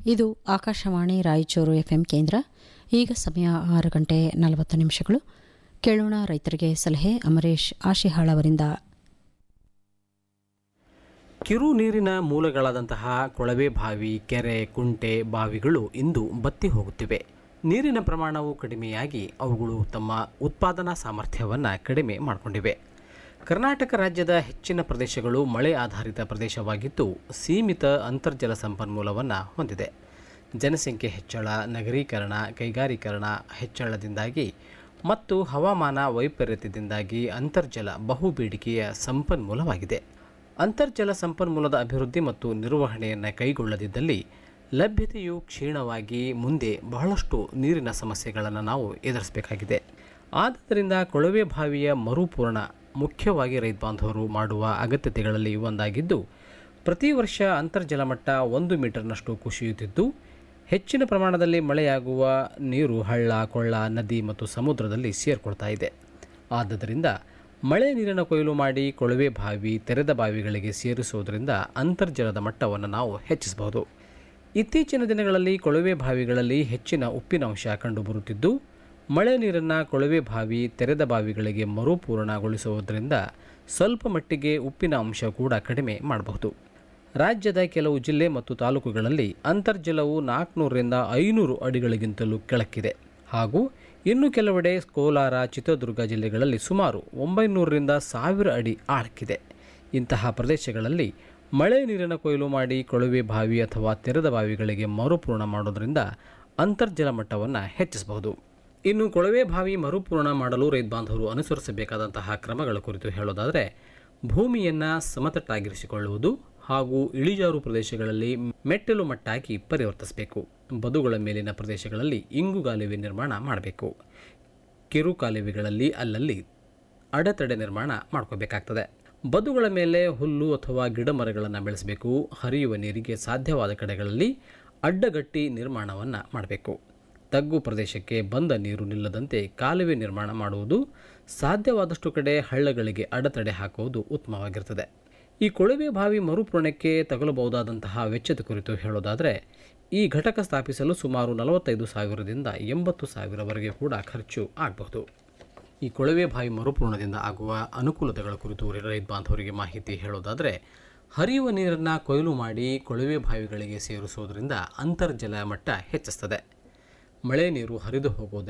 ಇದು ಆಕಾಶವಾಣಿ ರಾಯಚೂರು ಎಫ್ಎಂ ಕೇಂದ್ರ ಈಗ ಸಮಯ ಆರು ಗಂಟೆ ನಲವತ್ತು ನಿಮಿಷಗಳು ಕೇಳೋಣ ರೈತರಿಗೆ ಸಲಹೆ ಅಮರೇಶ್ ಆಶಿಹಾಳ್ ಅವರಿಂದ ಕಿರು ನೀರಿನ ಮೂಲಗಳಾದಂತಹ ಕೊಳವೆ ಬಾವಿ ಕೆರೆ ಕುಂಟೆ ಬಾವಿಗಳು ಇಂದು ಬತ್ತಿ ಹೋಗುತ್ತಿವೆ ನೀರಿನ ಪ್ರಮಾಣವು ಕಡಿಮೆಯಾಗಿ ಅವುಗಳು ತಮ್ಮ ಉತ್ಪಾದನಾ ಸಾಮರ್ಥ್ಯವನ್ನು ಕಡಿಮೆ ಮಾಡಿಕೊಂಡಿವೆ ಕರ್ನಾಟಕ ರಾಜ್ಯದ ಹೆಚ್ಚಿನ ಪ್ರದೇಶಗಳು ಮಳೆ ಆಧಾರಿತ ಪ್ರದೇಶವಾಗಿದ್ದು ಸೀಮಿತ ಅಂತರ್ಜಲ ಸಂಪನ್ಮೂಲವನ್ನು ಹೊಂದಿದೆ ಜನಸಂಖ್ಯೆ ಹೆಚ್ಚಳ ನಗರೀಕರಣ ಕೈಗಾರೀಕರಣ ಹೆಚ್ಚಳದಿಂದಾಗಿ ಮತ್ತು ಹವಾಮಾನ ವೈಪರೀತ್ಯದಿಂದಾಗಿ ಅಂತರ್ಜಲ ಬಹುಬೇಡಿಕೆಯ ಸಂಪನ್ಮೂಲವಾಗಿದೆ ಅಂತರ್ಜಲ ಸಂಪನ್ಮೂಲದ ಅಭಿವೃದ್ಧಿ ಮತ್ತು ನಿರ್ವಹಣೆಯನ್ನು ಕೈಗೊಳ್ಳದಿದ್ದಲ್ಲಿ ಲಭ್ಯತೆಯು ಕ್ಷೀಣವಾಗಿ ಮುಂದೆ ಬಹಳಷ್ಟು ನೀರಿನ ಸಮಸ್ಯೆಗಳನ್ನು ನಾವು ಎದುರಿಸಬೇಕಾಗಿದೆ ಆದ್ದರಿಂದ ಕೊಳವೆ ಬಾವಿಯ ಮರುಪೂರ್ಣ ಮುಖ್ಯವಾಗಿ ರೈತ ಬಾಂಧವರು ಮಾಡುವ ಅಗತ್ಯತೆಗಳಲ್ಲಿ ಒಂದಾಗಿದ್ದು ಪ್ರತಿ ವರ್ಷ ಅಂತರ್ಜಲ ಮಟ್ಟ ಒಂದು ಮೀಟರ್ನಷ್ಟು ಕುಸಿಯುತ್ತಿದ್ದು ಹೆಚ್ಚಿನ ಪ್ರಮಾಣದಲ್ಲಿ ಮಳೆಯಾಗುವ ನೀರು ಹಳ್ಳ ಕೊಳ್ಳ ನದಿ ಮತ್ತು ಸಮುದ್ರದಲ್ಲಿ ಸೇರ್ಕೊಳ್ತಾ ಇದೆ ಆದ್ದರಿಂದ ಮಳೆ ನೀರಿನ ಕೊಯ್ಲು ಮಾಡಿ ಕೊಳವೆ ಬಾವಿ ತೆರೆದ ಬಾವಿಗಳಿಗೆ ಸೇರಿಸುವುದರಿಂದ ಅಂತರ್ಜಲದ ಮಟ್ಟವನ್ನು ನಾವು ಹೆಚ್ಚಿಸಬಹುದು ಇತ್ತೀಚಿನ ದಿನಗಳಲ್ಲಿ ಕೊಳವೆ ಬಾವಿಗಳಲ್ಲಿ ಹೆಚ್ಚಿನ ಉಪ್ಪಿನಂಶ ಕಂಡುಬರುತ್ತಿದ್ದು ಮಳೆ ನೀರನ್ನು ಕೊಳವೆ ಬಾವಿ ತೆರೆದ ಬಾವಿಗಳಿಗೆ ಮರುಪೂರಣಗೊಳಿಸುವುದರಿಂದ ಸ್ವಲ್ಪ ಮಟ್ಟಿಗೆ ಉಪ್ಪಿನ ಅಂಶ ಕೂಡ ಕಡಿಮೆ ಮಾಡಬಹುದು ರಾಜ್ಯದ ಕೆಲವು ಜಿಲ್ಲೆ ಮತ್ತು ತಾಲೂಕುಗಳಲ್ಲಿ ಅಂತರ್ಜಲವು ನಾಲ್ಕುನೂರರಿಂದ ಐನೂರು ಅಡಿಗಳಿಗಿಂತಲೂ ಕೆಳಕ್ಕಿದೆ ಹಾಗೂ ಇನ್ನು ಕೆಲವೆಡೆ ಕೋಲಾರ ಚಿತ್ರದುರ್ಗ ಜಿಲ್ಲೆಗಳಲ್ಲಿ ಸುಮಾರು ಒಂಬೈನೂರರಿಂದ ಸಾವಿರ ಅಡಿ ಆಳಕ್ಕಿದೆ ಇಂತಹ ಪ್ರದೇಶಗಳಲ್ಲಿ ಮಳೆ ನೀರಿನ ಕೊಯ್ಲು ಮಾಡಿ ಕೊಳವೆ ಬಾವಿ ಅಥವಾ ತೆರೆದ ಬಾವಿಗಳಿಗೆ ಮರುಪೂರ್ಣ ಮಾಡೋದರಿಂದ ಅಂತರ್ಜಲ ಮಟ್ಟವನ್ನು ಹೆಚ್ಚಿಸಬಹುದು ಇನ್ನು ಕೊಳವೆ ಬಾವಿ ಮರುಪೂರ್ಣ ಮಾಡಲು ರೈತ ಬಾಂಧವರು ಅನುಸರಿಸಬೇಕಾದಂತಹ ಕ್ರಮಗಳ ಕುರಿತು ಹೇಳೋದಾದರೆ ಭೂಮಿಯನ್ನು ಸಮತಟ್ಟಾಗಿರಿಸಿಕೊಳ್ಳುವುದು ಹಾಗೂ ಇಳಿಜಾರು ಪ್ರದೇಶಗಳಲ್ಲಿ ಮೆಟ್ಟಲು ಮಟ್ಟಾಗಿ ಪರಿವರ್ತಿಸಬೇಕು ಬದುಗಳ ಮೇಲಿನ ಪ್ರದೇಶಗಳಲ್ಲಿ ಇಂಗುಗಾಲುವೆ ನಿರ್ಮಾಣ ಮಾಡಬೇಕು ಕಿರು ಕಾಲುವೆಗಳಲ್ಲಿ ಅಲ್ಲಲ್ಲಿ ಅಡೆತಡೆ ನಿರ್ಮಾಣ ಮಾಡ್ಕೋಬೇಕಾಗ್ತದೆ ಬದುಗಳ ಮೇಲೆ ಹುಲ್ಲು ಅಥವಾ ಗಿಡ ಮರಗಳನ್ನು ಬೆಳೆಸಬೇಕು ಹರಿಯುವ ನೀರಿಗೆ ಸಾಧ್ಯವಾದ ಕಡೆಗಳಲ್ಲಿ ಅಡ್ಡಗಟ್ಟಿ ನಿರ್ಮಾಣವನ್ನು ಮಾಡಬೇಕು ತಗ್ಗು ಪ್ರದೇಶಕ್ಕೆ ಬಂದ ನೀರು ನಿಲ್ಲದಂತೆ ಕಾಲುವೆ ನಿರ್ಮಾಣ ಮಾಡುವುದು ಸಾಧ್ಯವಾದಷ್ಟು ಕಡೆ ಹಳ್ಳಗಳಿಗೆ ಅಡೆತಡೆ ಹಾಕುವುದು ಉತ್ತಮವಾಗಿರ್ತದೆ ಈ ಕೊಳವೆ ಬಾವಿ ಮರುಪೂರಣಕ್ಕೆ ತಗಲಬಹುದಾದಂತಹ ವೆಚ್ಚದ ಕುರಿತು ಹೇಳೋದಾದರೆ ಈ ಘಟಕ ಸ್ಥಾಪಿಸಲು ಸುಮಾರು ನಲವತ್ತೈದು ಸಾವಿರದಿಂದ ಎಂಬತ್ತು ಸಾವಿರವರೆಗೆ ಕೂಡ ಖರ್ಚು ಆಗಬಹುದು ಈ ಕೊಳವೆ ಬಾವಿ ಮರುಪೂರ್ಣದಿಂದ ಆಗುವ ಅನುಕೂಲತೆಗಳ ಕುರಿತು ರೈತ ಬಾಂಧವರಿಗೆ ಮಾಹಿತಿ ಹೇಳೋದಾದರೆ ಹರಿಯುವ ನೀರನ್ನು ಕೊಯ್ಲು ಮಾಡಿ ಕೊಳವೆ ಬಾವಿಗಳಿಗೆ ಸೇರಿಸುವುದರಿಂದ ಅಂತರ್ಜಲ ಮಟ್ಟ ಹೆಚ್ಚಿಸ್ತದೆ ಮಳೆ ನೀರು ಹರಿದು ಹೋಗುವುದನ್ನು